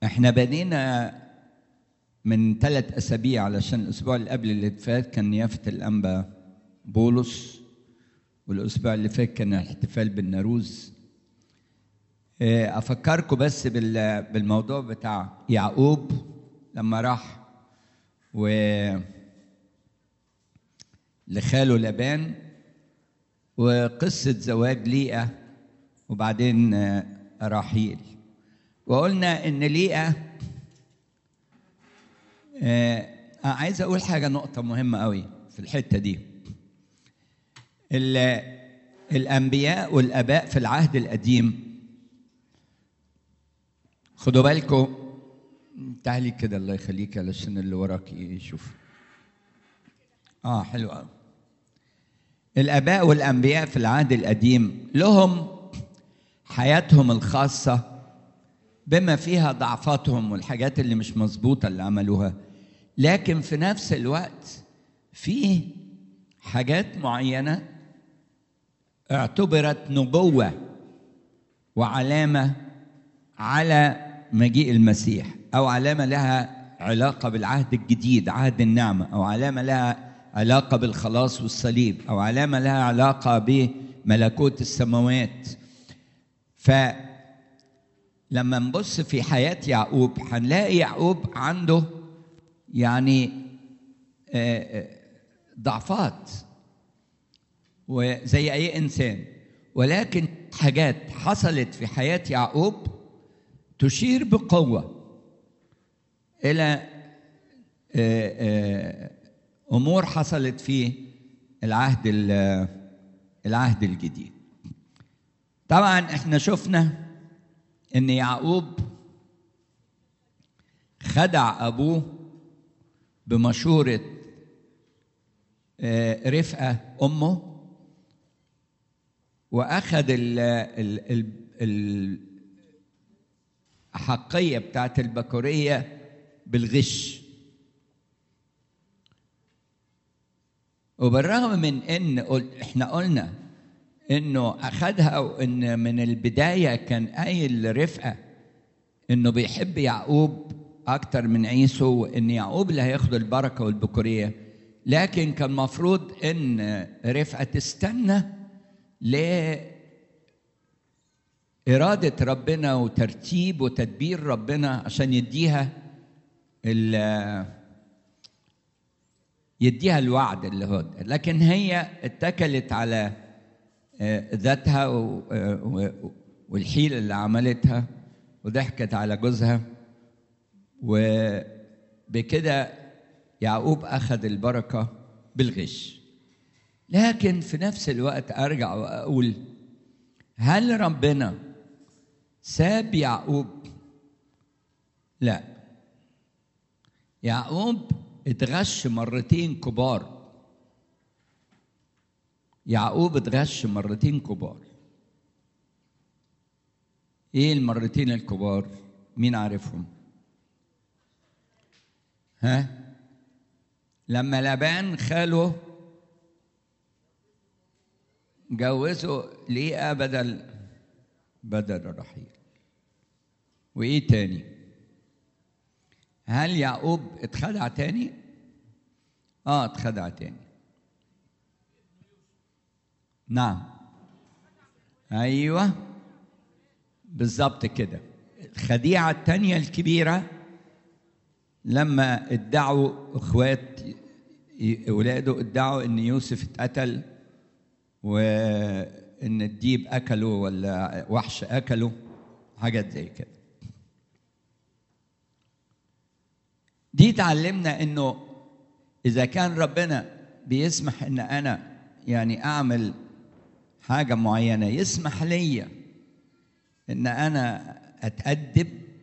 احنا بدينا من ثلاث اسابيع علشان الاسبوع اللي قبل اللي فات كان نيافه الانبا بولس والاسبوع اللي فات كان الاحتفال بالناروز اه، افكركم بس بال- بالموضوع بتاع يعقوب لما راح و لخاله لبان وقصة زواج ليئة وبعدين آه، راحيل وقلنا إن ليئة آه، عايز أقول حاجة نقطة مهمة قوي في الحتة دي ال- الأنبياء والآباء في العهد القديم خدوا بالكم تعالي كده الله يخليك علشان اللي وراك يشوف اه حلو قوي الاباء والانبياء في العهد القديم لهم حياتهم الخاصه بما فيها ضعفاتهم والحاجات اللي مش مظبوطه اللي عملوها لكن في نفس الوقت في حاجات معينه اعتبرت نبوه وعلامه على مجيء المسيح او علامه لها علاقه بالعهد الجديد عهد النعمه او علامه لها علاقه بالخلاص والصليب او علامه لها علاقه بملكوت السماوات فلما نبص في حياه يعقوب هنلاقي يعقوب عنده يعني آه، آه، ضعفات وزي اي انسان ولكن حاجات حصلت في حياه يعقوب تشير بقوه الى آه، آه، امور حصلت في العهد ال- العهد الجديد طبعا احنا شفنا ان يعقوب خدع ابوه بمشوره آه، رفقه امه واخذ ال ال ال ال الحقيه بتاعت البكوريه بالغش وبالرغم من ان قل- احنا قلنا انه اخذها وان من البدايه كان قايل رفقه انه بيحب يعقوب اكتر من عيسو وان يعقوب اللي هياخد البركه والبكوريه لكن كان مفروض ان رفقه تستنى ل إرادة ربنا وترتيب وتدبير ربنا عشان يديها ال يديها الوعد اللي هو ده. لكن هي اتكلت على آه، ذاتها و- آه، و- والحيلة اللي عملتها وضحكت على جوزها وبكده يعقوب أخذ البركة بالغش لكن في نفس الوقت أرجع وأقول هل ربنا ساب يعقوب لا يعقوب اتغش مرتين كبار يعقوب اتغش مرتين كبار ايه المرتين الكبار مين عارفهم ها لما لابان خاله جوزه ليئة بدل بدل الرحيل وايه تاني هل يعقوب اتخدع تاني اه اتخدع تاني نعم ايوه بالظبط كده الخديعه التانيه الكبيره لما ادعوا اخوات ي- ولاده ادعوا ان يوسف اتقتل وان الديب اكله ولا وحش اكله حاجات زي كده دي تعلمنا انه اذا كان ربنا بيسمح ان انا يعني اعمل حاجه معينه يسمح ليا ان انا اتادب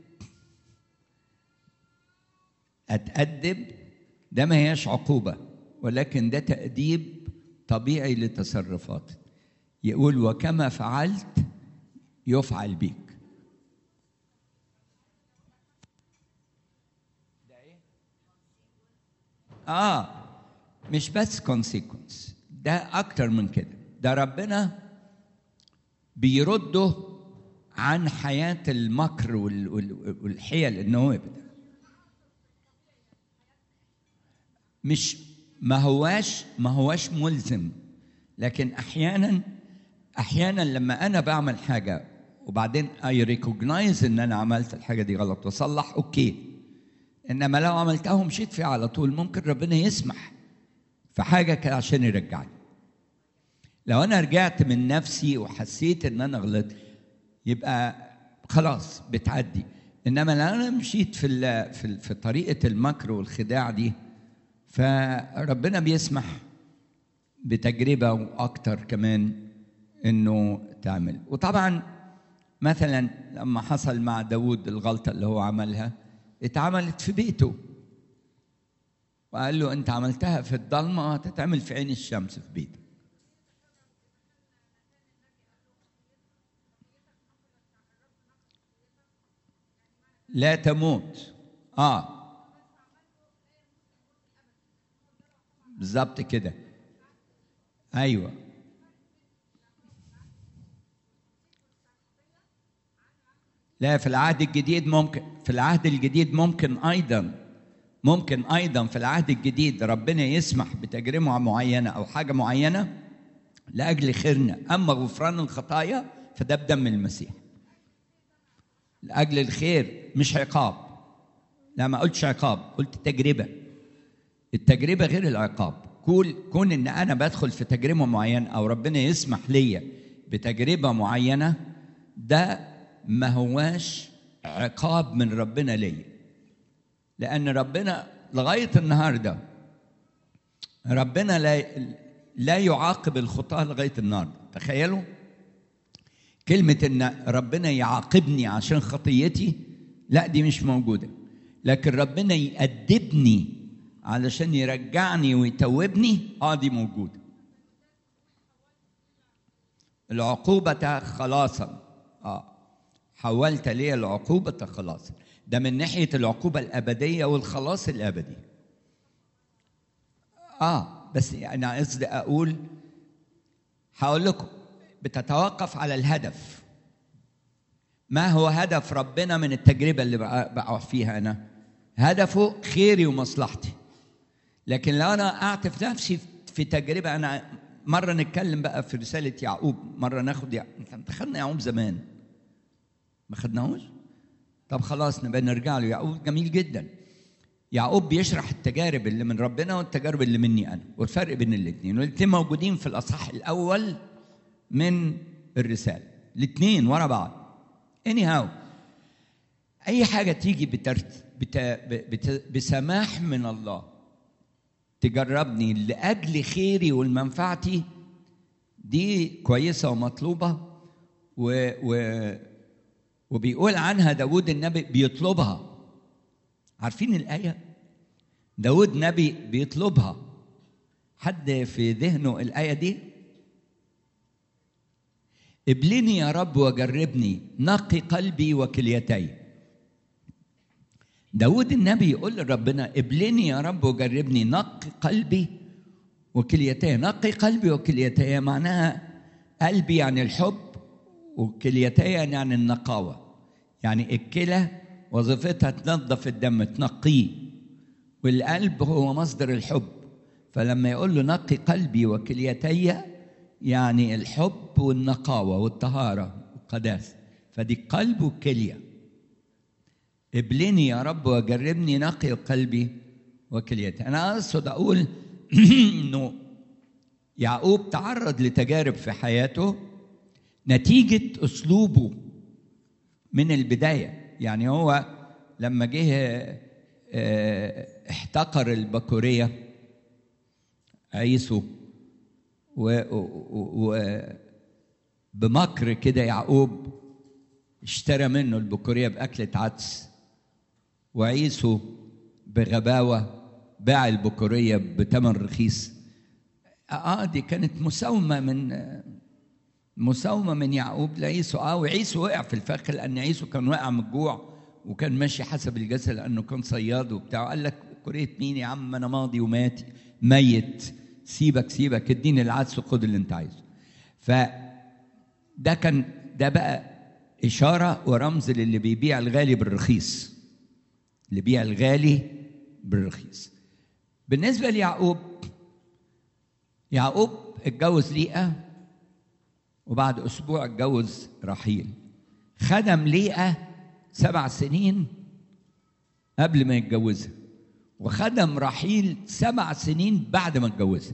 اتادب ده ما هياش عقوبه ولكن ده تاديب طبيعي لتصرفاتي يقول وكما فعلت يفعل بك اه مش بس كونسيكونس ده اكتر من كده ده ربنا بيرده عن حياه المكر وال- وال- والحيل ان هو يبدا مش ما هواش ما هواش ملزم لكن احيانا احيانا لما انا بعمل حاجه وبعدين اي ريكوجنايز ان انا عملت الحاجه دي غلط واصلح اوكي انما لو عملتها ومشيت فيها على طول ممكن ربنا يسمح في حاجه كده عشان يرجعني لو انا رجعت من نفسي وحسيت ان انا غلطت يبقى خلاص بتعدي انما لو انا مشيت في ال- في ال- في طريقه المكر والخداع دي فربنا بيسمح بتجربه واكتر كمان انه تعمل وطبعا مثلا لما حصل مع داود الغلطه اللي هو عملها اتعملت في بيته وقال له انت عملتها في الضلمه هتتعمل في عين الشمس في بيتك لا تموت اه بالظبط كده ايوه لا في العهد الجديد ممكن في العهد الجديد ممكن ايضا ممكن ايضا في العهد الجديد ربنا يسمح بتجربه معينه او حاجه معينه لاجل خيرنا اما غفران الخطايا فده بدم المسيح لاجل الخير مش عقاب لا ما قلتش عقاب قلت تجربه التجربه غير العقاب كل كون ان انا بدخل في تجربه معينه او ربنا يسمح ليا بتجربه معينه ده ما هواش عقاب من ربنا ليا لان ربنا لغايه النهارده ربنا لا لا يعاقب الخطاه لغايه النهارده تخيلوا كلمه ان ربنا يعاقبني عشان خطيتي لا دي مش موجوده لكن ربنا يأدبني علشان يرجعني ويتوبني اه دي موجوده العقوبة خلاصا اه حولت لي العقوبة خلاصا ده من ناحية العقوبة الأبدية والخلاص الأبدي اه بس يعني قصدي أقول هقول لكم بتتوقف على الهدف ما هو هدف ربنا من التجربة اللي بقع بقع فيها أنا هدفه خيري ومصلحتي لكن لو أنا وقعت في نفسي في تجربة أنا مرة نتكلم بقى في رسالة يعقوب مرة ناخد يعقوب خدنا يعقوب زمان ما خدناهوش طب خلاص نبقى نرجع له يعقوب جميل جدا يعقوب بيشرح التجارب اللي من ربنا والتجارب اللي مني انا والفرق بين الاثنين والاثنين موجودين في الاصحاح الاول من الرساله الاثنين ورا بعض اني هاو اي حاجه تيجي بترت... بت... بت... بسماح من الله تجربني لاجل خيري والمنفعتي دي كويسه ومطلوبه و... و... وبيقول عنها داود النبي بيطلبها عارفين الآية داود نبي بيطلبها حد في ذهنه الآية دي ابلني يا رب وجربني نقي قلبي وكليتي داود النبي يقول لربنا ابلني يا رب وجربني نقي قلبي وكليتي نقي قلبي وكليتي معناها قلبي يعني الحب وكليتي يعني النقاوة يعني الكلى وظيفتها تنظف الدم تنقيه والقلب هو مصدر الحب فلما يقول له نقي قلبي وكليتي يعني الحب والنقاوة والطهارة والقداسة فدي قلب وكلية ابلني يا رب وجربني نقي قلبي وكليتي أنا أقصد أقول إنه يعقوب تعرض لتجارب في حياته نتيجة أسلوبه من البداية يعني هو لما جه احتقر البكورية عيسو و, و بمكر كده يعقوب اشترى منه البكورية بأكلة عدس وعيسو بغباوة باع البكورية بثمن رخيص اه دي كانت مساومة من مساومه من يعقوب لعيسو اه وعيسو وقع في الفخ لان عيسو كان واقع من الجوع وكان ماشي حسب الجسد لانه كان صياد وبتاع قال لك كوريه مين يا عم انا ماضي ومات ميت سيبك سيبك اديني العدس وخد اللي انت عايزه ف ده كان ده بقى إشارة ورمز للي بيبيع الغالي بالرخيص اللي بيع الغالي بالرخيص بالنسبة ليعقوب يعقوب اتجوز ليئة وبعد أسبوع اتجوز رحيل خدم ليئة سبع سنين قبل ما يتجوزها وخدم رحيل سبع سنين بعد ما اتجوزها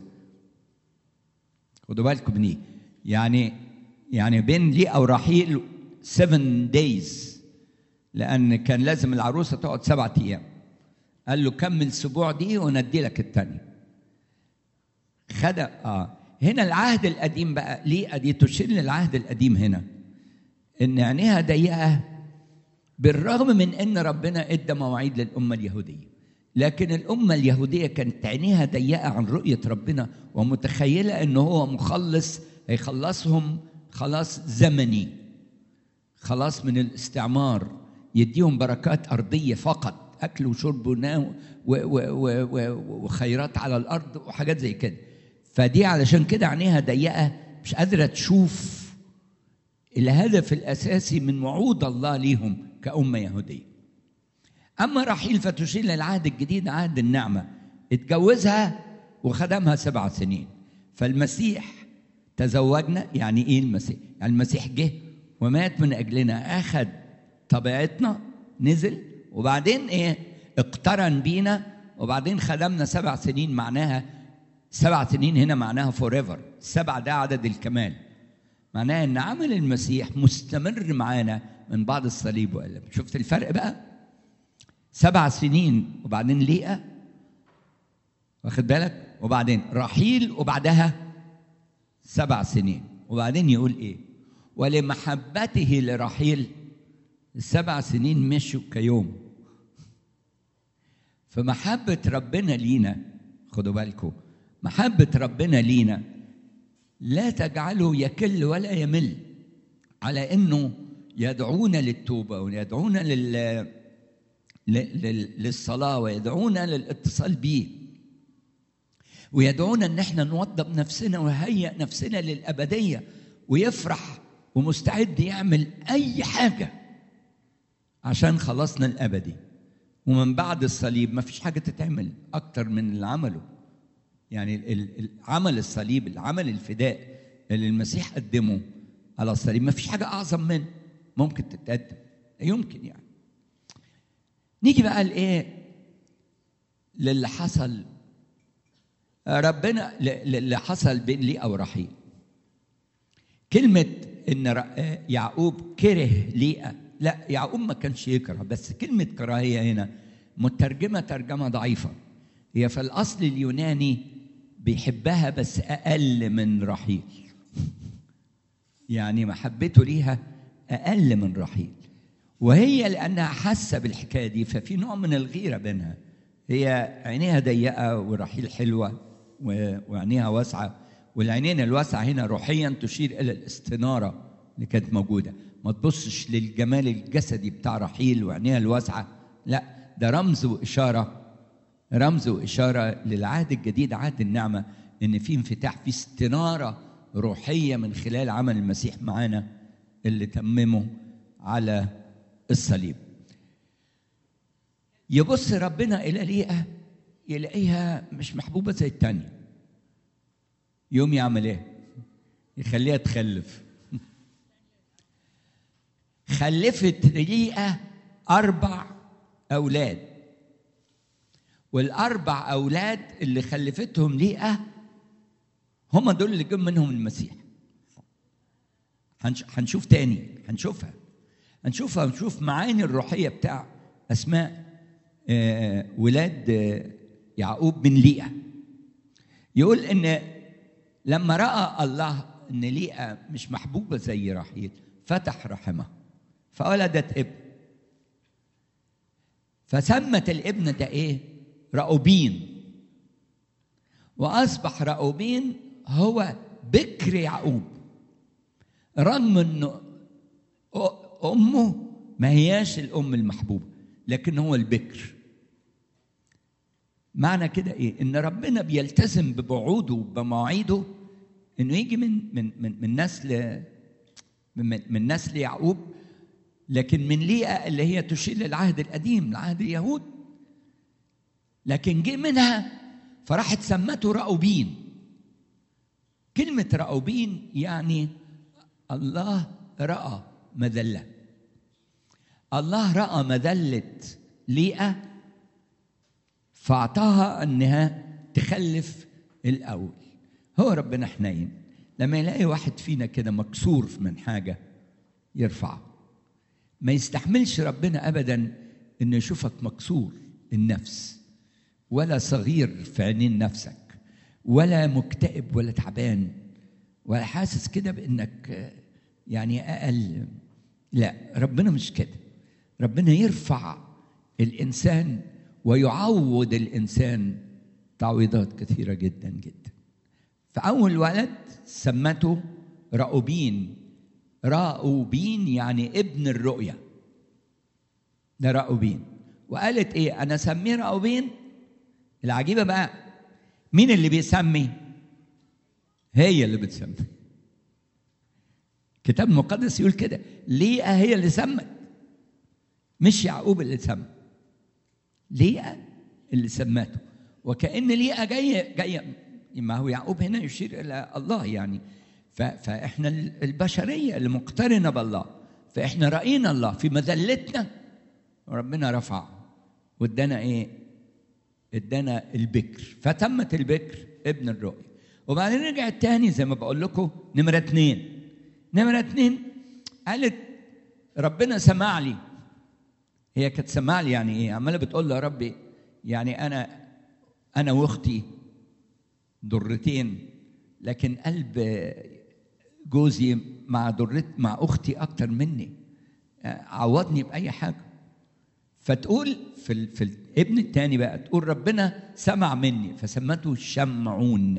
خدوا بالكم من ايه يعني يعني بين ليئة ورحيل 7 دايز لأن كان لازم العروسة تقعد سبعة أيام قال له كمل الأسبوع دي وندي لك التانية خدم اه هنا العهد القديم بقى ليه دي تشير للعهد القديم هنا ان عينيها ضيقه بالرغم من ان ربنا ادى مواعيد للامه اليهوديه لكن الامه اليهوديه كانت عينيها ضيقه عن رؤيه ربنا ومتخيله ان هو مخلص هيخلصهم خلاص زمني خلاص من الاستعمار يديهم بركات ارضيه فقط اكل وشرب ونام وخيرات على الارض وحاجات زي كده فدي علشان كده عينيها ضيقه مش قادره تشوف الهدف الاساسي من وعود الله ليهم كامه يهوديه اما رحيل فتشير للعهد الجديد عهد النعمه اتجوزها وخدمها سبع سنين فالمسيح تزوجنا يعني ايه المسيح يعني المسيح جه ومات من اجلنا اخذ طبيعتنا نزل وبعدين ايه اقترن بينا وبعدين خدمنا سبع سنين معناها سبع سنين هنا معناها فور ايفر سبع ده عدد الكمال معناها ان عمل المسيح مستمر معانا من بعد الصليب والم شفت الفرق بقى سبع سنين وبعدين ليئة واخد بالك وبعدين رحيل وبعدها سبع سنين وبعدين يقول ايه ولمحبته لرحيل السبع سنين مشوا كيوم فمحبة ربنا لينا خدوا بالكم محبة ربنا لينا لا تجعله يكل ولا يمل على انه يدعونا للتوبة ويدعونا لل للصلاة ويدعونا للاتصال بيه ويدعونا ان احنا نوضب نفسنا ونهيئ نفسنا للأبدية ويفرح ومستعد يعمل أي حاجة عشان خلصنا الأبدي ومن بعد الصليب ما فيش حاجة تتعمل أكتر من اللي عمله يعني عمل الصليب العمل الفداء اللي المسيح قدمه على الصليب ما فيش حاجة أعظم منه ممكن تتقدم يمكن يعني نيجي بقى لايه للي حصل ربنا للي حصل بين ليئة ورحيل كلمة إن يعقوب كره ليئة لا يعقوب ما كانش يكره بس كلمة كراهية هنا مترجمة ترجمة ضعيفة هي في الأصل اليوناني بيحبها بس أقل من رحيل يعني محبته ليها أقل من رحيل وهي لأنها حاسة بالحكاية دي ففي نوع من الغيرة بينها هي عينيها ضيقة ورحيل حلوة وعينيها واسعة والعينين الواسعة هنا روحيا تشير إلى الاستنارة اللي كانت موجودة ما تبصش للجمال الجسدي بتاع رحيل وعينيها الواسعة لا ده رمز وإشارة رمز وإشارة للعهد الجديد عهد النعمة إن في انفتاح في استنارة روحية من خلال عمل المسيح معانا اللي تممه على الصليب يبص ربنا إلى ليئة يلاقيها مش محبوبة زي التانية يوم يعمل ايه يخليها تخلف خلفت ليئة أربع أولاد والأربع أولاد اللي خلفتهم ليئة هم دول اللي جم منهم المسيح هنشوف تاني هنشوفها هنشوفها هنشوف معاني الروحية بتاع أسماء آه ولاد آه يعقوب من ليئة يقول إن لما رأى الله إن ليئة مش محبوبة زي رحيل فتح رحمها فولدت ابن فسمت الابن ده ايه رأوبين واصبح رأوبين هو بكر يعقوب رغم انه امه ما هياش الام المحبوبه لكن هو البكر معنى كده ايه ان ربنا بيلتزم بوعوده وبمواعيده انه يجي من من من, من نسل من, من نسل يعقوب لكن من ليئة اللي هي تشير للعهد القديم لعهد اليهود لكن جه منها فراحت سمته رأوبين كلمة رأوبين يعني الله رأى مذلة الله رأى مذلة ليئة فأعطاها أنها تخلف الأول هو ربنا حنين لما يلاقي واحد فينا كده مكسور من حاجة يرفعه ما يستحملش ربنا أبدا أنه يشوفك مكسور النفس ولا صغير في عينين نفسك ولا مكتئب ولا تعبان ولا حاسس كده بانك يعني اقل لا ربنا مش كده ربنا يرفع الانسان ويعوض الانسان تعويضات كثيره جدا جدا فاول ولد سمته راؤوبين راؤوبين يعني ابن الرؤيا ده راؤوبين وقالت ايه انا اسميه راؤوبين العجيبه بقى مين اللي بيسمي هي اللي بتسمي الكتاب المقدس يقول كده ليئة هي اللي سمت مش يعقوب اللي سمى ليئة اللي سمته وكأن ليئة جاية جاية ما هو يعقوب هنا يشير إلى الله يعني فإحنا البشرية اللي مقترنة بالله فإحنا رأينا الله في مذلتنا وربنا رفع وادانا إيه ادانا البكر فتمت البكر ابن الرؤيا وبعدين رجع التاني زي ما بقول لكم نمرة اتنين نمرة اتنين قالت ربنا سمع لي هي كانت سمع لي يعني ايه عماله بتقول له يا ربي يعني انا انا واختي ضرتين لكن قلب جوزي مع ضرت مع اختي اكتر مني عوضني باي حاجه فتقول في ال... في الابن الثاني بقى تقول ربنا سمع مني فسمته شمعون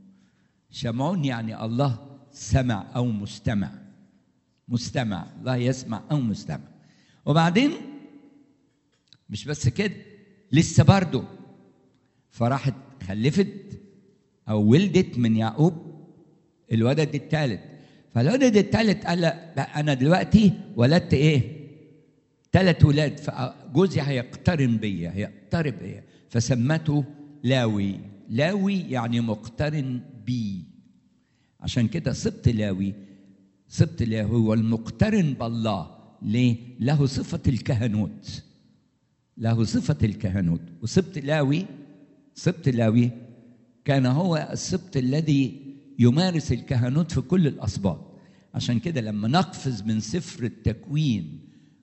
شمعون يعني الله سمع او مستمع مستمع الله يسمع او مستمع وبعدين مش بس كده لسه برضه فراحت خلفت او ولدت من يعقوب الولد الثالث فالولد الثالث قال لا انا دلوقتي ولدت ايه ثلاث ولاد فجوزي هيقترن بيا هيقترب بيا فسمته لاوي لاوي يعني مقترن بي عشان كده سبط لاوي سبط لاوي هو المقترن بالله ليه؟ له صفة الكهنوت له صفة الكهنوت وسبط لاوي سبط لاوي كان هو السبط الذي يمارس الكهنوت في كل الأسباط عشان كده لما نقفز من سفر التكوين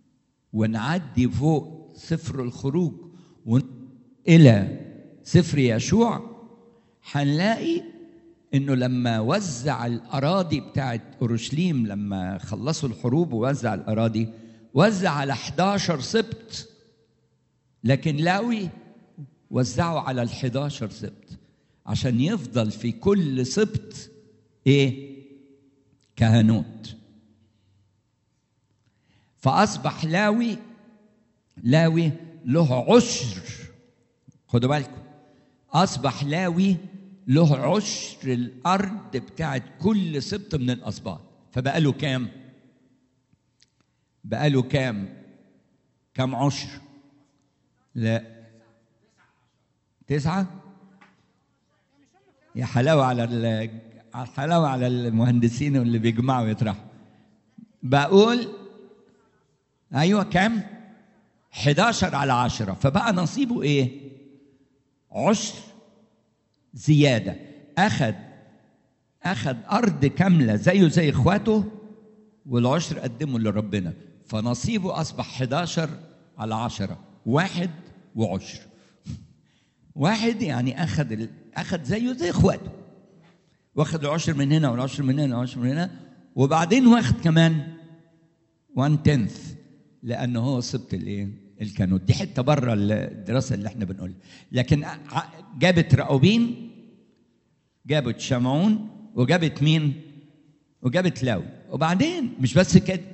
ونعدي فوق سفر الخروج إلى سفر يشوع هنلاقي انه لما وزع الاراضي بتاعت اورشليم لما خلصوا الحروب ووزع الاراضي وزع على 11 سبط لكن لاوي وزعوا على ال 11 سبط عشان يفضل في كل سبط ايه كهنوت فاصبح لاوي لاوي له عشر خدوا بالكم اصبح لاوي له عشر الارض بتاعت كل سبط من الاسباط فبقى له كام بقى له كام كام عشر لا تسعة يا حلاوة على الحلاوة على المهندسين واللي بيجمعوا يطرحوا بقول أيوة كام 11 على 10 فبقى نصيبه إيه عشر زيادة أخذ أخذ أرض كاملة زيه زي إخواته والعشر قدمه لربنا فنصيبه أصبح 11 على 10 واحد وعشر واحد يعني أخذ ال... أخذ زيه زي إخواته واخد العشر من هنا والعشر من هنا والعشر من هنا وبعدين واخد كمان 1 تنث لأنه هو سبط الإيه؟ الكانوت دي حته بره الدراسه اللي احنا بنقولها لكن جابت راؤوبين جابت شمعون وجابت مين وجابت لاوي وبعدين مش بس كده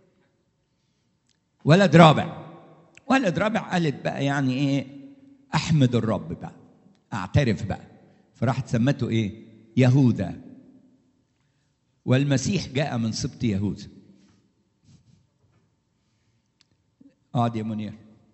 ولد رابع ولد رابع قالت بقى يعني ايه احمد الرب بقى اعترف بقى فراحت سمته ايه يهوذا والمسيح جاء من سبط يهوذا اقعد يا منير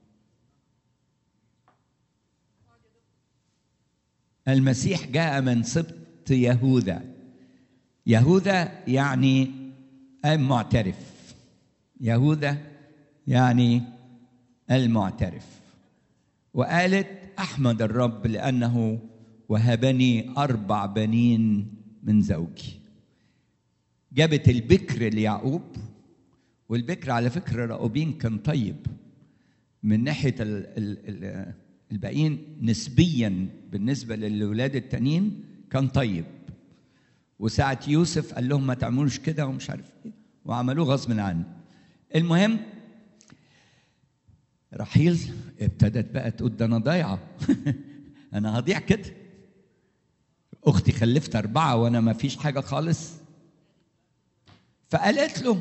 المسيح جاء من سبط يهوذا يهوذا يعني المعترف يهوذا يعني المعترف وقالت احمد الرب لانه وهبني اربع بنين من زوجي جابت البكر ليعقوب والبكر على فكره راؤوبين كان طيب من ناحيه ال ال ال الباقيين نسبيا بالنسبه للولاد التانيين كان طيب وساعة يوسف قال لهم ما تعملوش كده ومش عارف ايه وعملوه غصب عنه المهم رحيل ابتدت بقى تقول ده انا ضايعه انا هضيع كده اختي خلفت اربعه وانا ما فيش حاجه خالص فقالت له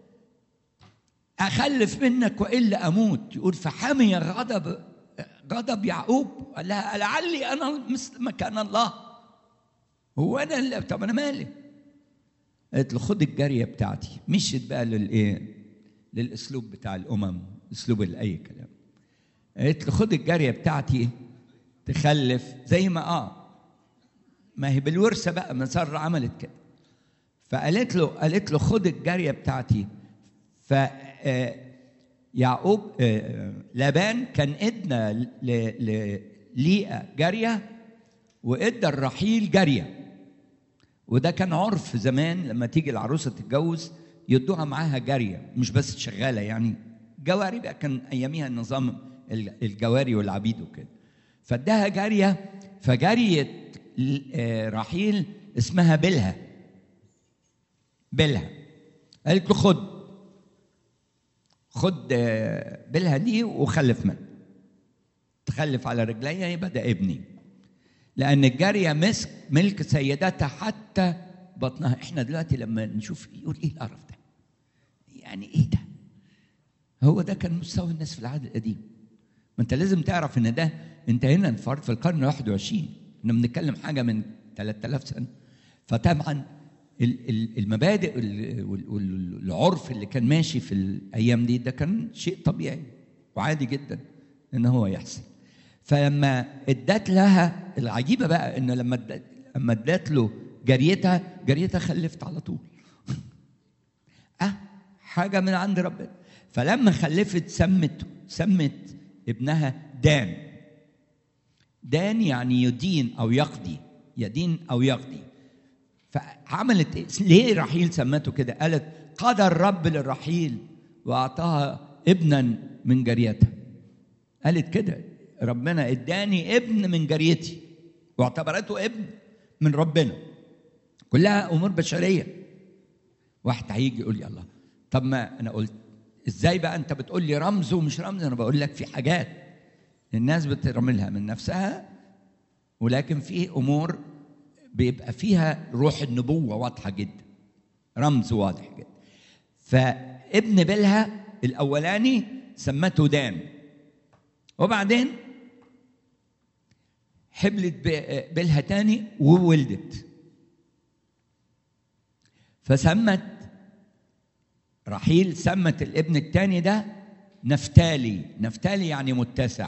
اخلف منك والا اموت يقول فحمي غضب غضب يعقوب قال لها لعلي انا مثل مكان الله هو انا اللي طب انا مالي قالت له خد الجاريه بتاعتي مشيت بقى للايه للاسلوب بتاع الامم اسلوب اي كلام قالت له خد الجاريه بتاعتي تخلف زي ما اه ما هي بالورثه بقى مسار عملت كده فقالت له قالت له خد الجاريه بتاعتي ف يعقوب لابان كان ادنى لليئه جاريه وادى الرحيل جاريه وده كان عرف زمان لما تيجي العروسه تتجوز يدوها معاها جاريه مش بس شغاله يعني جواري بقى كان اياميها النظام الجواري والعبيد وكده فاداها جاريه فجاريه رحيل اسمها بلها بلها قالت له خد خد بلها دي وخلف منها تخلف على رجليها يبقى ده ابني لان الجاريه مسك ملك سيدتها حتى بطنها احنا دلوقتي لما نشوف يقول ايه القرف ده يعني ايه ده هو ده كان مستوى الناس في العهد القديم ما انت لازم تعرف ان ده انت هنا فرد في القرن 21 احنا بنتكلم حاجه من 3000 سنه فطبعا المبادئ والعرف اللي كان ماشي في الايام دي ده كان شيء طبيعي وعادي جدا ان هو يحصل فلما ادت لها العجيبه بقى ان لما لما ادت له جاريتها جاريتها خلفت على طول اه حاجه من عند ربنا فلما خلفت سمت سمت ابنها دان دان يعني يدين او يقضي يدين او يقضي فعملت إيه؟ ليه رحيل سمته كده قالت قضى الرب للرحيل واعطاها ابنا من جاريتها قالت كده ربنا اداني ابن من جاريتي واعتبرته ابن من ربنا كلها امور بشريه واحد هيجي يقول لي الله طب ما انا قلت ازاي بقى انت بتقول لي رمز ومش رمز انا بقول لك في حاجات الناس بترملها من نفسها ولكن في امور بيبقى فيها روح النبوه واضحه جدا رمز واضح جدا فابن بلها الاولاني سمته دان وبعدين حبلت بلها تاني وولدت فسمت رحيل سمت الابن الثاني ده نفتالي نفتالي يعني متسع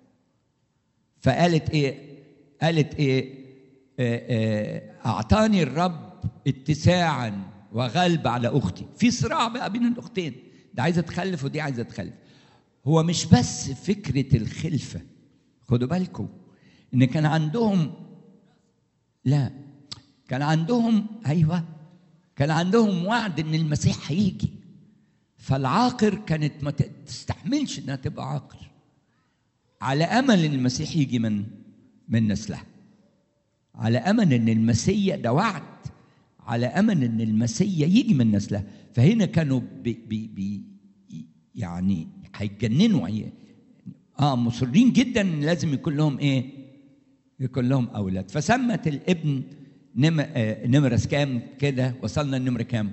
فقالت ايه قالت ايه اعطاني الرب اتساعا وغلب على اختي في صراع بقى بين الاختين ده عايزه تخلف ودي عايزه تخلف هو مش بس فكره الخلفه خدوا بالكم ان كان عندهم لا كان عندهم ايوه كان عندهم وعد ان المسيح هيجي فالعاقر كانت ما تستحملش انها تبقى عاقر على امل ان المسيح يجي من من نسلها على امل ان المسيا ده وعد على امل ان المسيا يجي من نسلها فهنا كانوا بي بي بي يعني هيتجننوا اه مصرين جدا ان لازم يكون لهم ايه؟ يكون لهم اولاد فسمت الابن نم... آه نمرس كام كده وصلنا النمرة كام؟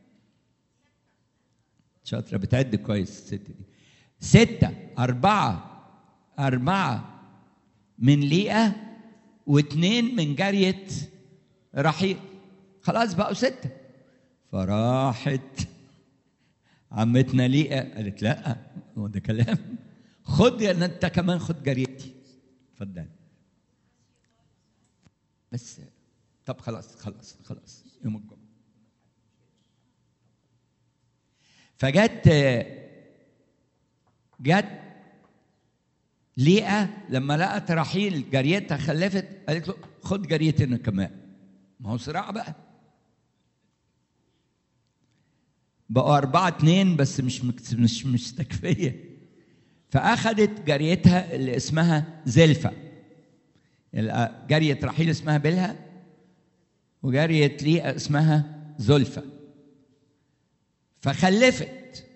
شاطرة بتعد كويس الست دي ستة أربعة أربعة من ليئة واثنين من جارية رحيل خلاص بقوا ستة فراحت عمتنا ليه قالت لا هو ده كلام خد يا انت كمان خد جريتي اتفضل بس طب خلاص خلاص خلاص يوم الجمعه فجت جت ليئة لما لقت رحيل جريتها خلفت قالت له خد جريتي انا كمان ما هو صراع بقى بقوا أربعة اتنين بس مش مكت- مش مستكفية فأخذت جريتها اللي اسمها زلفة ال- جارية رحيل اسمها بلها وجارية ليئة اسمها زلفة فخلفت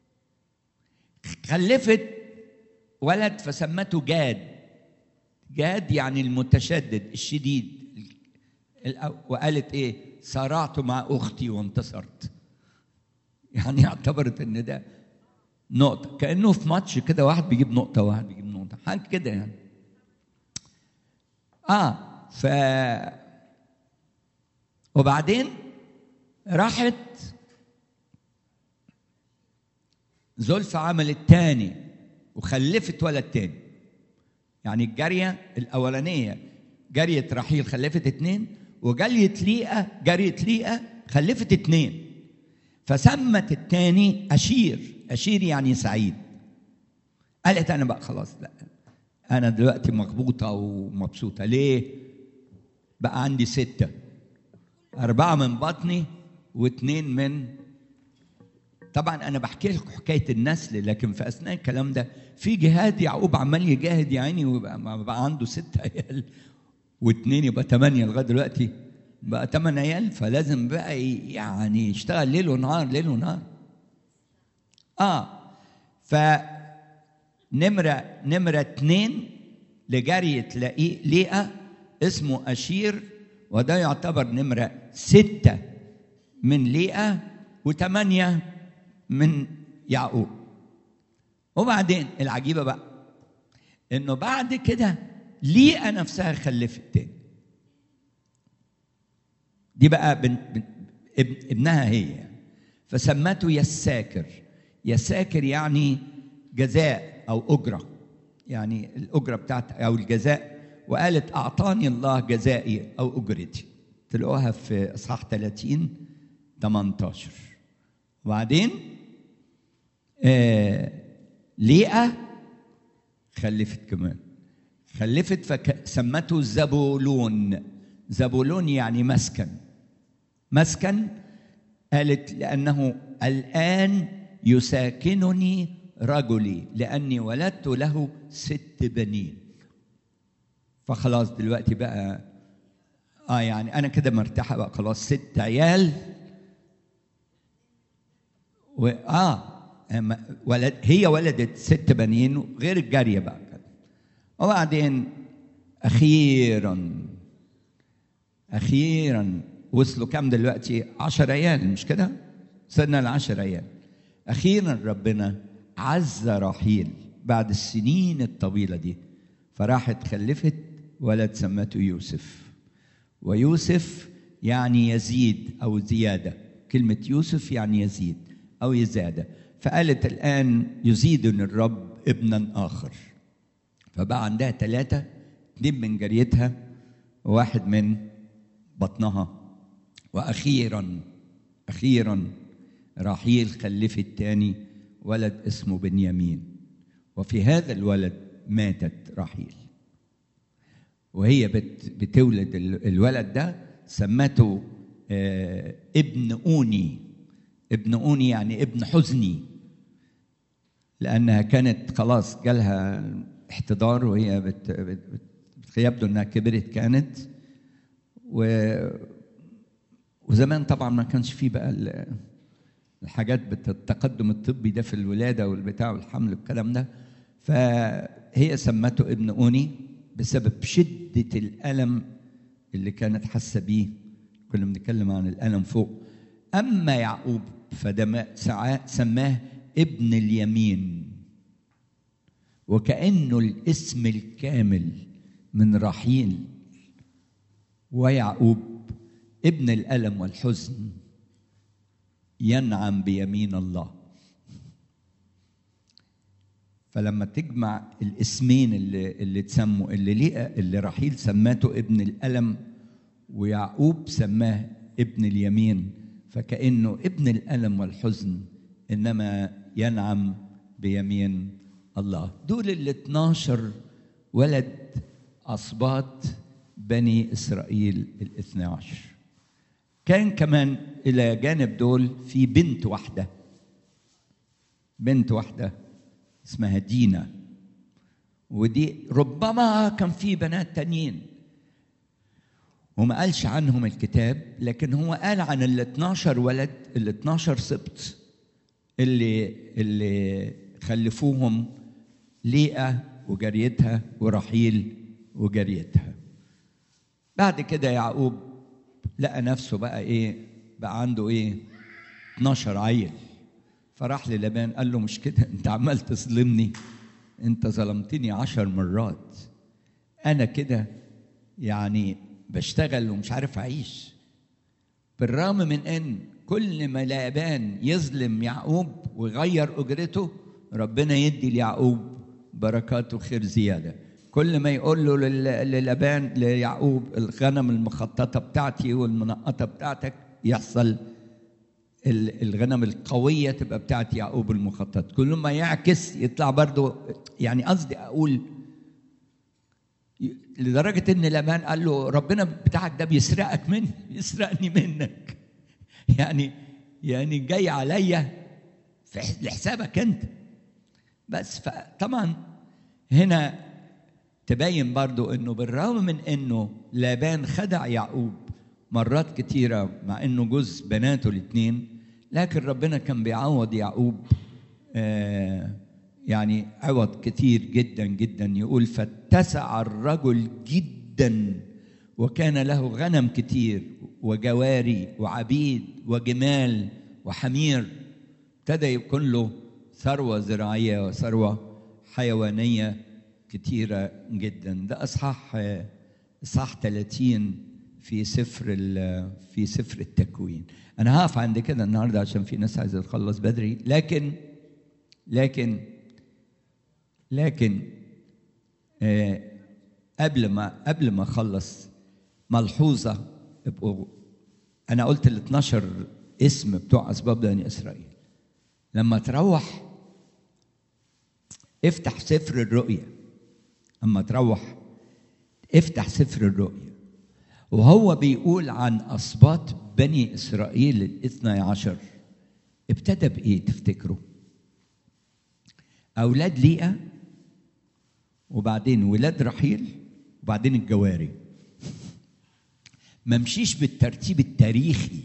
خلفت ولد فسمته جاد جاد يعني المتشدد الشديد الأ- وقالت ايه صارعت مع اختي وانتصرت يعني اعتبرت ان ده نقطة كأنه في ماتش كده واحد بيجيب نقطة واحد بيجيب نقطة حاجة كده يعني اه ف وبعدين راحت زلفى عملت تاني وخلفت ولد تاني يعني الجارية الأولانية جارية رحيل خلفت اتنين وجارية ليئة جارية ليئة خلفت اتنين فسمت التاني أشير أشير يعني سعيد قالت أنا بقى خلاص لا أنا دلوقتي مغبوطة ومبسوطة ليه؟ بقى عندي ستة أربعة من بطني واثنين من طبعا أنا بحكي لكم حكاية النسل لكن في أثناء الكلام ده في جهاد يعقوب عمال يجاهد يا عيني ويبقى بقى عنده ستة عيال واثنين يبقى ثمانية لغاية دلوقتي بقى ثمان عيال فلازم بقى ي- يعني يشتغل ليل ونهار ليل ونهار اه ف نمرة نمرة اتنين لجارية لقي- ليئة اسمه أشير وده يعتبر نمرة ستة من ليئة وثمانية من يعقوب وبعدين العجيبة بقى إنه بعد كده ليئة نفسها خلفت تاني دي بقى بنت بنت ابن ابنها هي يعني. فسمته يساكر يساكر يعني جزاء او اجره يعني الاجره بتاعت او الجزاء وقالت اعطاني الله جزائي او اجرتي تلاقوها في اصحاح 30 18 وبعدين آه ليئه خلفت كمان خلفت فسمته زبولون زبولون يعني مسكن مسكن قالت لأنه الآن يساكنني رجلي لأني ولدت له ست بنين فخلاص دلوقتي بقى اه يعني انا كده مرتاحه بقى خلاص ست عيال و اه أما ولد هي ولدت ست بنين غير الجاريه بقى وبعدين اخيرا اخيرا وصلوا كام دلوقتي عشر عيال مش كده صرنا العشر عيال اخيرا ربنا عز رحيل بعد السنين الطويله دي فراحت خلفت ولد سمته يوسف ويوسف يعني يزيد او زياده كلمه يوسف يعني يزيد او يزاده فقالت الان يزيدني الرب ابنا اخر فبقى عندها ثلاثه اثنين من جريتها وواحد من بطنها واخيرا اخيرا راحيل خلفت تاني ولد اسمه بنيامين وفي هذا الولد ماتت راحيل وهي بت بتولد الولد ده سمته آه ابن اوني ابن اوني يعني ابن حزني لانها كانت خلاص جالها احتضار وهي بت بت يبدو انها كبرت كانت و وزمان طبعا ما كانش فيه بقى الحاجات بالتقدم الطبي ده في الولاده والبتاع والحمل والكلام ده فهي سمته ابن اوني بسبب شده الالم اللي كانت حاسه بيه كنا بنتكلم عن الالم فوق اما يعقوب فده سماه ابن اليمين وكانه الاسم الكامل من رحيل ويعقوب ابن الالم والحزن ينعم بيمين الله فلما تجمع الاسمين اللي اللي اتسموا اللي ليه اللي رحيل سماته ابن الألم ويعقوب سماه ابن اليمين فكأنه ابن الألم والحزن إنما ينعم بيمين الله دول ال 12 ولد أصباط بني إسرائيل الاثنى عشر كان كمان إلى جانب دول في بنت واحدة بنت واحدة اسمها دينا ودي ربما كان في بنات تانيين وما قالش عنهم الكتاب لكن هو قال عن ال 12 ولد ال 12 سبط اللي اللي خلفوهم ليئة وجريتها ورحيل وجريتها بعد كده يعقوب لقى نفسه بقى ايه بقى عنده ايه 12 عيل فراح للبان قال له مش كده انت عمال تظلمني انت ظلمتني عشر مرات انا كده يعني بشتغل ومش عارف اعيش بالرغم من ان كل ما لابان يظلم يعقوب ويغير اجرته ربنا يدي ليعقوب بركات وخير زياده كل ما يقول له للابان ليعقوب الغنم المخططه بتاعتي والمنقطه بتاعتك يحصل الغنم القويه تبقى بتاعت يعقوب المخطط كل ما يعكس يطلع برضه يعني قصدي اقول لدرجه ان لابان قال له ربنا بتاعك ده بيسرقك مني بيسرقني منك يعني يعني جاي عليا في لحسابك انت بس فطبعا هنا تبين برضو انه بالرغم من انه لابان خدع يعقوب مرات كتيرة مع انه جوز بناته الاثنين لكن ربنا كان بيعوض يعقوب آه يعني عوض كتير جدا جدا يقول فاتسع الرجل جدا وكان له غنم كتير وجواري وعبيد وجمال وحمير ابتدى يكون له ثروة زراعية وثروة حيوانية كتيرة جدا ده أصحاح إصحاح 30 في سفر في سفر التكوين أنا هقف عند كده النهاردة عشان في ناس عايزة تخلص بدري لكن لكن لكن آه قبل ما قبل ما أخلص ملحوظة ابقوا أنا قلت ال 12 اسم بتوع أسباب بني إسرائيل لما تروح افتح سفر الرؤيا اما تروح افتح سفر الرؤيا وهو بيقول عن اسباط بني اسرائيل الاثنى عشر ابتدى بايه تفتكروا اولاد ليئه وبعدين ولاد رحيل وبعدين الجواري ما مشيش بالترتيب التاريخي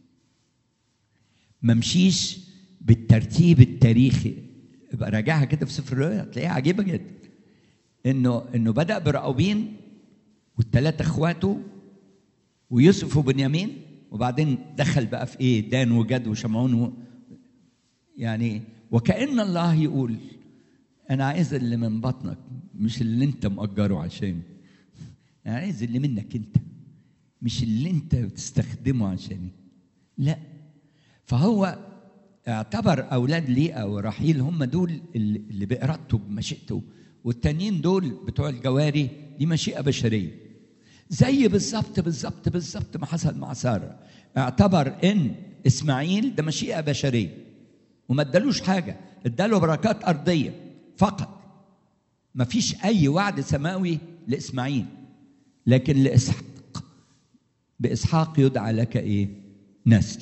ما مشيش بالترتيب التاريخي ابقى راجعها كده في سفر الرؤيا هتلاقيها عجيبه جدا انه انه بدا براؤوبين والثلاثه اخواته ويوسف وبنيامين وبعدين دخل بقى في ايه دان وجد وشمعون و يعني وكأن الله يقول انا عايز اللي من بطنك مش اللي انت مأجره عشان انا عايز اللي منك انت مش اللي انت بتستخدمه عشاني لا فهو اعتبر اولاد ليئه ورحيل هم دول اللي بارادته بمشيئته والتانيين دول بتوع الجواري دي مشيئه بشريه زي بالظبط بالظبط بالظبط ما حصل مع ساره اعتبر ان اسماعيل ده مشيئه بشريه وما ادالوش حاجه اداله بركات ارضيه فقط ما فيش اي وعد سماوي لاسماعيل لكن لاسحاق باسحاق يدعى لك ايه نسل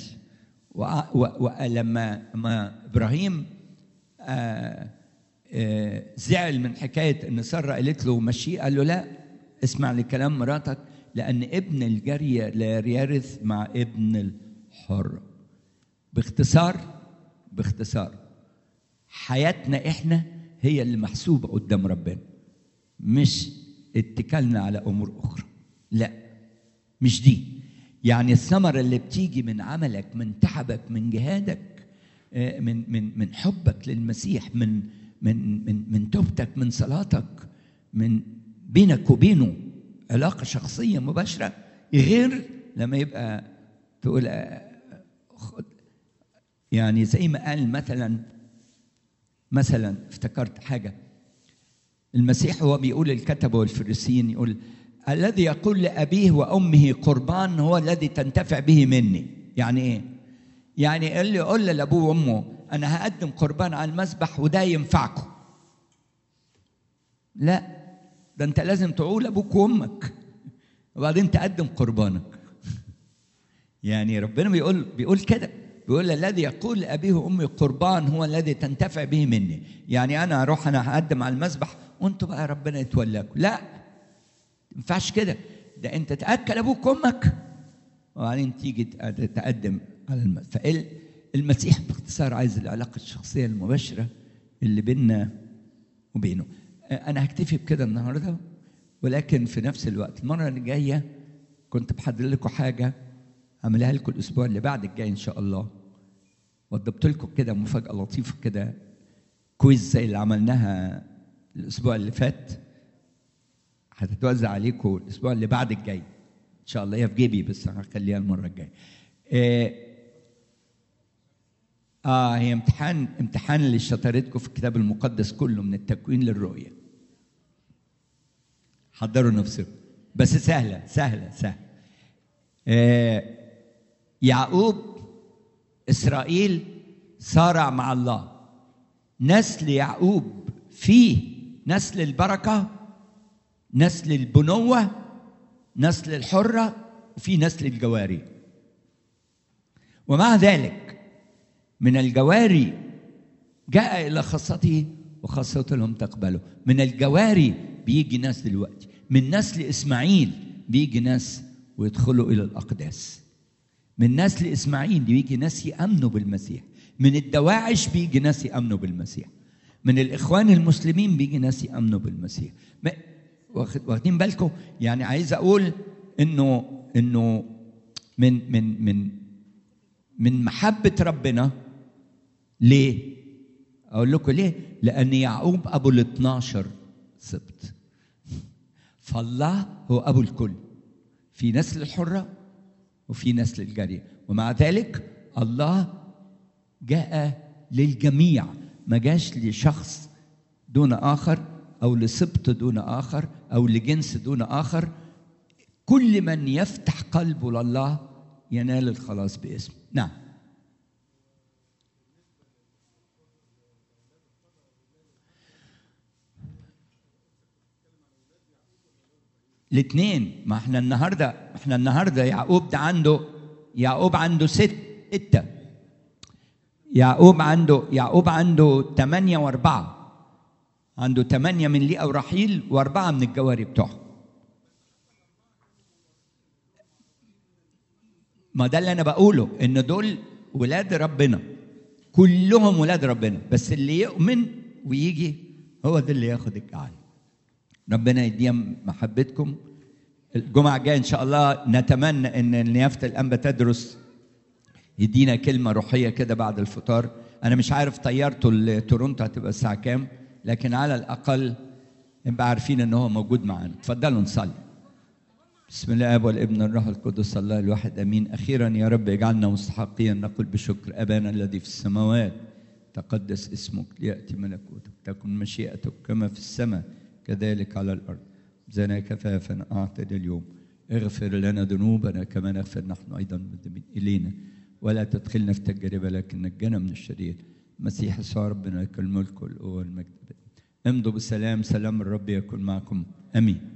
ولما ما ابراهيم آآ آآ زعل من حكايه ان ساره قالت له مشي قال له لا اسمع لكلام مراتك لان ابن الجاريه لا يرث مع ابن الحر باختصار باختصار حياتنا احنا هي اللي محسوبه قدام ربنا مش اتكلنا على امور اخرى لا مش دي يعني الثمرة اللي بتيجي من عملك من تعبك من جهادك من من من حبك للمسيح من من من من توبتك من صلاتك من بينك وبينه علاقة شخصية مباشرة غير لما يبقى تقول خد يعني زي ما قال مثلا مثلا افتكرت حاجه المسيح هو بيقول الكتبه والفريسيين يقول الذي يقول لابيه وامه قربان هو الذي تنتفع به مني يعني ايه يعني اللي يقول لابوه وامه انا هقدم قربان على المذبح وده ينفعكم لا ده انت لازم تعول ابوك وامك وبعدين تقدم قربانك يعني ربنا بيقول بيقول كده بيقول الذي يقول لابيه وامي قربان هو الذي تنتفع به مني يعني انا اروح انا هقدم على المذبح وانتوا بقى ربنا يتولاكم لا ما ينفعش كده ده انت تاكل ابوك وامك وبعدين تيجي تقدم على المذبح فالمسيح باختصار عايز العلاقه الشخصيه المباشره اللي بيننا وبينه انا هكتفي بكده النهارده ولكن في نفس الوقت المره اللي جايه كنت بحضر لكم حاجه اعملها لكم الاسبوع اللي بعد الجاي ان شاء الله وضبط لكم كده مفاجاه لطيفه كده كويز زي اللي عملناها الاسبوع اللي فات هتتوزع عليكم الاسبوع اللي بعد الجاي ان شاء الله هي في جيبي بس هخليها المره الجايه آه, اه هي امتحان امتحان اللي شطارتكم في الكتاب المقدس كله من التكوين للرؤيه حضروا نفسكم بس سهله سهله سهله آه يعقوب اسرائيل صارع مع الله نسل يعقوب فيه نسل البركه نسل البنوه نسل الحره وفي نسل الجواري ومع ذلك من الجواري جاء الى خاصته وخاصته لم تقبله من الجواري بيجي ناس دلوقتي من نسل اسماعيل بيجي ناس ويدخلوا الى الاقداس من نسل اسماعيل بيجي ناس يامنوا بالمسيح من الدواعش بيجي ناس يامنوا بالمسيح من الاخوان المسلمين بيجي ناس يامنوا بالمسيح واخدين بالكم يعني عايز اقول انه انه من من من من محبه ربنا ليه اقول لكم ليه لان يعقوب ابو ال 12 سبط فالله هو ابو الكل في نسل الحره وفي نسل الجاريه ومع ذلك الله جاء للجميع ما جاش لشخص دون اخر او لسبط دون اخر او لجنس دون اخر كل من يفتح قلبه لله ينال الخلاص باسمه نعم الاثنين ما احنا النهارده احنا النهارده يعقوب ده عنده يعقوب عنده ست ستة يعقوب عنده يعقوب عنده ثمانية وأربعة عنده ثمانية من ليئة ورحيل وأربعة من الجواري بتوعهم ما ده اللي أنا بقوله إن دول ولاد ربنا كلهم ولاد ربنا بس اللي يؤمن ويجي هو ده اللي ياخد الجعل ربنا يديم محبتكم الجمعة الجاية إن شاء الله نتمنى إن نيافة الأنبا تدرس يدينا كلمة روحية كده بعد الفطار أنا مش عارف طيارته لتورونتو هتبقى الساعة كام لكن على الأقل نبقى عارفين إن هو موجود معانا اتفضلوا نصلي بسم الله الاب والابن والروح القدس الله الواحد امين اخيرا يا رب اجعلنا مستحقين نقول بشكر ابانا الذي في السماوات تقدس اسمك لياتي ملكوتك تكن مشيئتك كما في السماء كذلك على الارض زنا كفافا اعطنا اليوم اغفر لنا ذنوبنا كما نغفر نحن ايضا مذنبين الينا ولا تدخلنا في تجربه لكن نجنا من الشرير مسيح يسوع ربنا لك الملك والقوه والمجد امضوا بالسلام سلام الرب يكن معكم امين